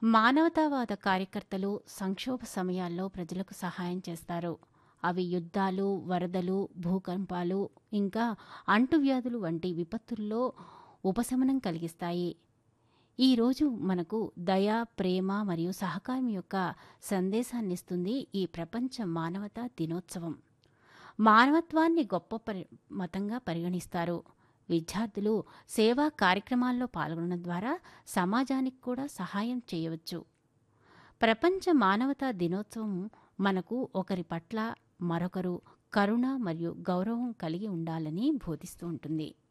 మానవతావాద కార్యకర్తలు సంక్షోభ సమయాల్లో ప్రజలకు సహాయం చేస్తారు అవి యుద్ధాలు వరదలు భూకంపాలు ఇంకా అంటువ్యాధులు వంటి విపత్తుల్లో ఉపశమనం కలిగిస్తాయి ఈరోజు మనకు దయ ప్రేమ మరియు సహకారం యొక్క సందేశాన్నిస్తుంది ఈ ప్రపంచ మానవతా దినోత్సవం మానవత్వాన్ని గొప్ప పరి మతంగా పరిగణిస్తారు విద్యార్థులు సేవా కార్యక్రమాల్లో పాల్గొనడం ద్వారా సమాజానికి కూడా సహాయం చేయవచ్చు ప్రపంచ మానవతా దినోత్సవం మనకు ఒకరి పట్ల మరొకరు కరుణ మరియు గౌరవం కలిగి ఉండాలని బోధిస్తూ ఉంటుంది